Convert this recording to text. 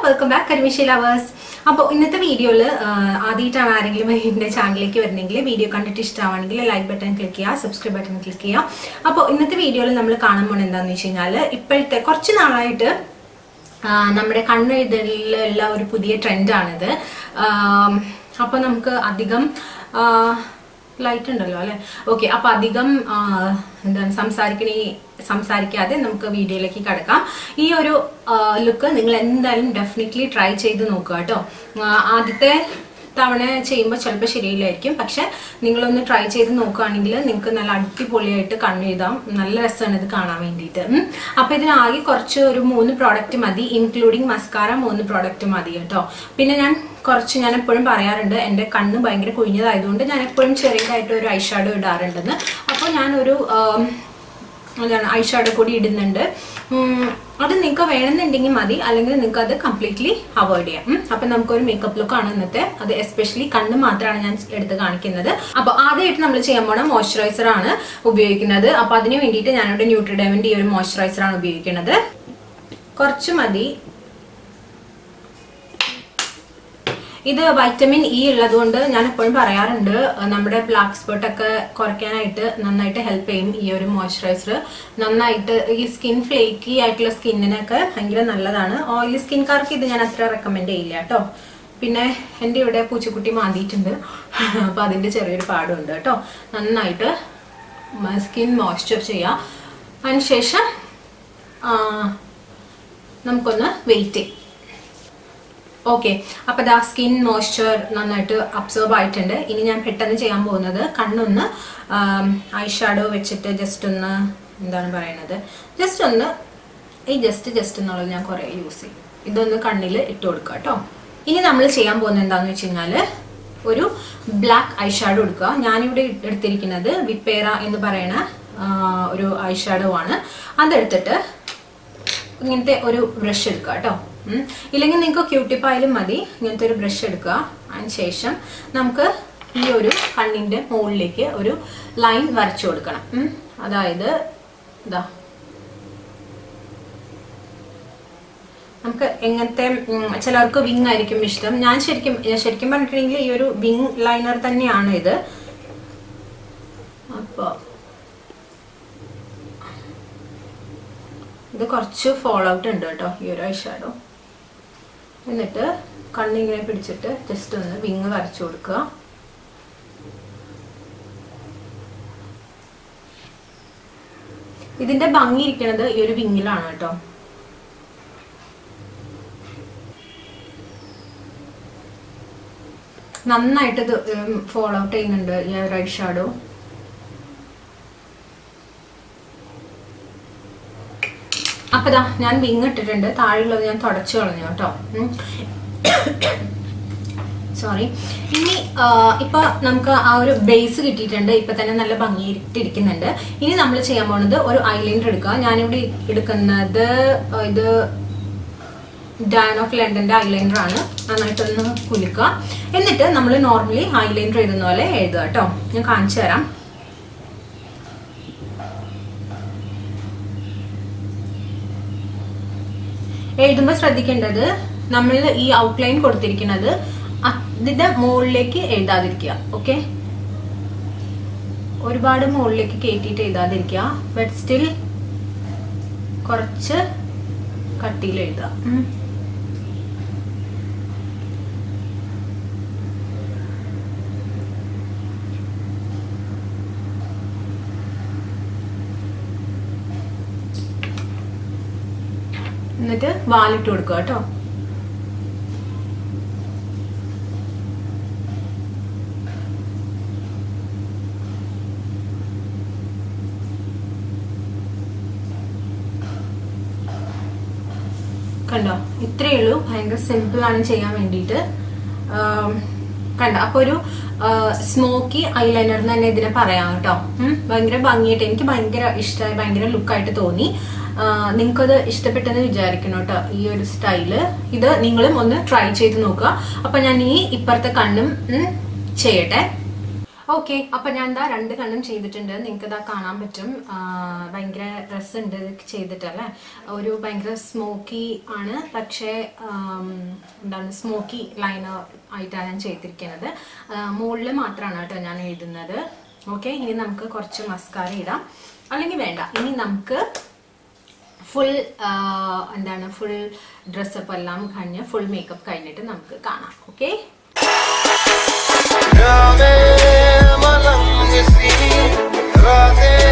Welcome back കരിമിഷി lovers അപ്പോൾ ഇന്നത്തെ വീഡിയോയിൽ ആദ്യമായിട്ടാണ് ആരെങ്കിലും എൻ്റെ ചാനലിലേക്ക് വരുന്നെങ്കിൽ വീഡിയോ കണ്ടിട്ട് ഇഷ്ടമാണെങ്കിൽ ലൈക്ക് ബട്ടൺ ക്ലിക്ക് ചെയ്യുക സബ്സ്ക്രൈബ് ബട്ടൺ ക്ലിക്ക് ചെയ്യുക അപ്പോൾ ഇന്നത്തെ വീഡിയോയിൽ നമ്മൾ കാണാൻ പോകുന്നത് എന്താണെന്ന് വെച്ച് കഴിഞ്ഞാൽ ഇപ്പോഴത്തെ കുറച്ച് നാളായിട്ട് ആ, നമ്മുടെ കണ്ണെഴുതലിലുള്ള ഒരു പുതിയ ട്രെൻഡാണിത് അപ്പോൾ നമുക്ക് അധികം ലൈറ്റ് ഉണ്ടല്ലോ അല്ലെ ഓക്കെ അപ്പൊ അധികം ആ, എന്താണ് സംസാരിക്കണേ സംസാരിക്കാതെ നമുക്ക് വീഡിയോയിലേക്ക് കിടക്കാം ഈ ഒരു ലുക്ക് നിങ്ങൾ എന്തായാലും ഡെഫിനറ്റ്ലി ട്രൈ ചെയ്ത് നോക്കുക കേട്ടോ ആ, ആദ്യത്തെ തവണ ചെയ്യുമ്പോൾ ചിലപ്പോൾ ശരിയില്ലായിരിക്കും പക്ഷെ നിങ്ങളൊന്ന് ട്രൈ ചെയ്ത് നോക്കുകയാണെങ്കിൽ നിങ്ങൾക്ക് നല്ല അടിപൊളിയായിട്ട് കണ്ണെഴുതാം നല്ല രസമാണ് ഇത് കാണാൻ വേണ്ടിയിട്ട് ഉം. അപ്പൊ ഇതിനാകെ കുറച്ച് ഒരു മൂന്ന് പ്രോഡക്റ്റ് മതി ഇൻക്ലൂഡിങ് മസ്കാര മൂന്ന് പ്രോഡക്റ്റ് മതി കേട്ടോ പിന്നെ ഞാൻ കുറച്ച് ഞാൻ എപ്പോഴും പറയാറുണ്ട് എൻ്റെ കണ്ണ് ഭയങ്കര കുഴിഞ്ഞതായതുകൊണ്ട് ഞാൻ എപ്പോഴും ചെറിയതായിട്ട് ഒരു ഐഷാഡോ ഇടാറുണ്ടെന്ന് അപ്പോൾ ഞാനൊരു ആം, എന്താണ് ഐഷാഡോ കൂടി ഇടുന്നുണ്ട് ഉം, അത് നിങ്ങൾക്ക് വേണമെന്നുണ്ടെങ്കിൽ മതി അല്ലെങ്കിൽ നിങ്ങൾക്ക് അത് കംപ്ലീറ്റ്ലി അവോയ്ഡ് ചെയ്യാം ഉം. അപ്പൊ നമുക്കൊരു മേക്കപ്പ് ലുക്ക് ആണ് ഇന്നത്തെ അത് എസ്പെഷ്യലി കണ്ണ് മാത്രമാണ് ഞാൻ എടുത്ത് കാണിക്കുന്നത് അപ്പൊ ആദ്യമായിട്ട് നമ്മൾ ചെയ്യാൻ പോണ മോയ്സ്ചറൈസർ ആണ് ഉപയോഗിക്കുന്നത് അപ്പൊ അതിന് വേണ്ടിയിട്ട് ഞാനിവിടെ ന്യൂട്രിഡേമിന്റെ ഈ ഒരു മോയ്സ്ചറൈസർ ആണ് ഉപയോഗിക്കുന്നത് കുറച്ച് മതി ഇത് വൈറ്റമിൻ ഇ ഉള്ളതുകൊണ്ട് ഞാൻ എപ്പോഴും പറയാറുണ്ട് അഹ് നമ്മുടെ ബ്ലാക്ക് സ്പോട്ട് ഒക്കെ കുറയ്ക്കാനായിട്ട് നന്നായിട്ട് ഹെൽപ്പ് ചെയ്യും ഈ ഒരു മോയ്സ്ചറൈസർ നന്നായിട്ട് ഈ സ്കിൻ ഫ്ലേക്കി ആയിട്ടുള്ള സ്കിന്നിനൊക്കെ ഭയങ്കര നല്ലതാണ് ഓയിലി സ്കിൻകാർക്ക് ഇത് ഞാൻ അത്ര റെക്കമെൻഡ് ചെയ്യില്ല കേട്ടോ പിന്നെ എൻ്റെ ഇവിടെ പൂച്ചക്കുട്ടി മാന്തിയിട്ടുണ്ട് അപ്പൊ അതിന്റെ ചെറിയൊരു പാടുണ്ട് കേട്ടോ നന്നായിട്ട് സ്കിൻ മോയ്സ്ചർ ചെയ്യാം അതിനുശേഷം ആ, നമുക്കൊന്ന് വെയിറ്റ് ചെയ്യാം ഓക്കെ അപ്പൊ ദാ സ്കിൻ മോയ്സ്ചർ നന്നായിട്ട് അബ്സോർബ് ആയിട്ടുണ്ട് ഇനി ഞാൻ പെട്ടെന്ന് ചെയ്യാൻ പോകുന്നത് കണ്ണൊന്ന് ഐ ഷാഡോ വെച്ചിട്ട് ജസ്റ്റ് ഒന്ന് എന്താണ് പറയുന്നത് ജസ്റ്റ് ഒന്ന് ഈ ജസ്റ്റ് ജസ്റ്റ് എന്നുള്ളത് ഞാൻ കുറേ യൂസ് ചെയ്യും ഇതൊന്ന് കണ്ണിൽ ഇട്ട് കൊടുക്കുക കേട്ടോ ഇനി നമ്മൾ ചെയ്യാൻ പോകുന്നത് എന്താണെന്ന് വെച്ച് കഴിഞ്ഞാൽ ഒരു ബ്ലാക്ക് ഐ ഷാഡോ എടുക്കുക ഞാനിവിടെ എടുത്തിരിക്കുന്നത് വിപ്പേറ എന്ന് പറയുന്ന ആ, ഒരു ഐ ഷാഡോ ആണ് അതെടുത്തിട്ട് ഇങ്ങനത്തെ ഒരു ബ്രഷ് എടുക്കുക കേട്ടോ ഉം. ഇല്ലെങ്കിൽ നിങ്ങൾക്ക് ക്യൂട്ടിപ്പായാലും മതി ഇങ്ങനത്തെ ഒരു ബ്രഷ് എടുക്കുക അതിന് ശേഷം നമുക്ക് ഈ ഒരു കണ്ണിന്റെ മുകളിലേക്ക് ഒരു ലൈൻ വരച്ചു കൊടുക്കണം ഉം. അതായത് ഇതാ നമുക്ക് എങ്ങനത്തെ ഉം, ചിലർക്ക് വിങ് ആയിരിക്കും ഇഷ്ടം ഞാൻ ശരിക്കും ശരിക്കും പറഞ്ഞിട്ടുണ്ടെങ്കിൽ ഈ ഒരു വിങ് ലൈനർ തന്നെയാണ് ഇത് അപ്പോൾ ഇത് കുറച്ച് ഫോൾ ഔട്ട് ഉണ്ട് കേട്ടോ ഈ ഒരു ഐഷാഡോ എന്നിട്ട് കണ്ണിങ്ങനെ പിടിച്ചിട്ട് ജസ്റ്റ് ഒന്ന് വിങ് വരച്ചു കൊടുക്കുക ഇതിന്റെ ഭംഗി ഇരിക്കുന്നത് ഈ ഒരു വിങ്ങിലാണ് കേട്ടോ നന്നായിട്ട് ഇത് ഫോൾ ഔട്ട് ചെയ്യുന്നുണ്ട് ഈ ഒരു ഐഷാഡോ അപ്പൊ ദാ ഞാൻ വിങ് ഇട്ടിട്ടുണ്ട് താഴെയുള്ളത് ഞാൻ തുടച്ചു കളഞ്ഞു കേട്ടോ സോറി ഇനി ആ, ഇപ്പൊ നമുക്ക് ആ ഒരു ബേസ് കിട്ടിയിട്ടുണ്ട് ഇപ്പൊ തന്നെ നല്ല ഭംഗിയിട്ടിരിക്കുന്നുണ്ട് ഇനി നമ്മൾ ചെയ്യാൻ പോകുന്നത് ഒരു ഐലൈനർ എടുക്കുക ഞാനിവിടെ എടുക്കുന്നത് ആ, ഇത് ഡാൻ ഓഫ് ലണ്ടന്റെ ഐലൈനർ ആണ് നന്നായിട്ടൊന്ന് കുലുക്കുക എന്നിട്ട് നമ്മൾ നോർമലി ഐലൈനർ എഴുതുന്ന പോലെ എഴുതുക കേട്ടോ ഞാൻ കാണിച്ചു തരാം എഴുതുമ്പോൾ ശ്രദ്ധിക്കേണ്ടത് നമ്മൾ ഈ ഔട്ട്ലൈൻ കൊടുത്തിരിക്കുന്നത് അതിന്റെ മുകളിലേക്ക് എഴുതാതിരിക്കുക ഓക്കെ ഒരുപാട് മുകളിലേക്ക് കയറ്റിയിട്ട് എഴുതാതിരിക്കുക ബട്ട് സ്റ്റിൽ കുറച്ച് കട്ടിയിൽ എഴുതുക ഉം. എന്നിട്ട് വാലിട്ട് കൊടുക്കുക കേട്ടോ കണ്ടോ ഇത്രയേ ഉള്ളൂ ഭയങ്കര സിമ്പിൾ ആണ് ചെയ്യാൻ വേണ്ടിയിട്ട് ആം, കണ്ടോ അപ്പൊ ഒരു സ്മോക്കി ഐലൈനർ എന്ന് തന്നെ ഇതിനെ പറയാം കേട്ടോ ഉം, ഭയങ്കര ഭംഗിയായിട്ട് എനിക്ക് ഭയങ്കര ഇഷ്ടമായി ഭയങ്കര ലുക്കായിട്ട് തോന്നി നിങ്ങൾക്കത് ഇഷ്ടപ്പെട്ടെന്ന് വിചാരിക്കണം കേട്ടോ ഈ ഒരു സ്റ്റൈല് ഇത് നിങ്ങളും ഒന്ന് ട്രൈ ചെയ്ത് നോക്കുക അപ്പൊ ഞാൻ ഈ ഇപ്പുറത്തെ കണ്ണും ഉം, ചെയ്യട്ടെ ഓക്കെ അപ്പൊ ഞാൻ എന്താ രണ്ട് കണ്ണും ചെയ്തിട്ടുണ്ട് നിങ്ങൾക്ക് ഇതാ കാണാൻ പറ്റും ആ, ഭയങ്കര രസമുണ്ട് ഇത് ചെയ്തിട്ടല്ലേ ഒരു ഭയങ്കര സ്മോക്കി ആണ് പക്ഷേ ആം, എന്താണ് സ്മോക്കി ലൈനർ ആയിട്ടാണ് ഞാൻ ചെയ്തിരിക്കുന്നത് മുകളിൽ മാത്രമാണ് കേട്ടോ ഞാൻ എഴുതുന്നത് ഓക്കെ ഇനി നമുക്ക് കുറച്ച് മസ്കാര ഇടാം അല്ലെങ്കിൽ വേണ്ട ഇനി നമുക്ക് ഫുൾ എന്താണ് ഫുൾ ഡ്രസ്സപ്പ് എല്ലാം കഴിഞ്ഞ് ഫുൾ മേക്കപ്പ് കഴിഞ്ഞിട്ട് നമുക്ക് കാണാം ഓക്കെ गावे मलंग सी रातें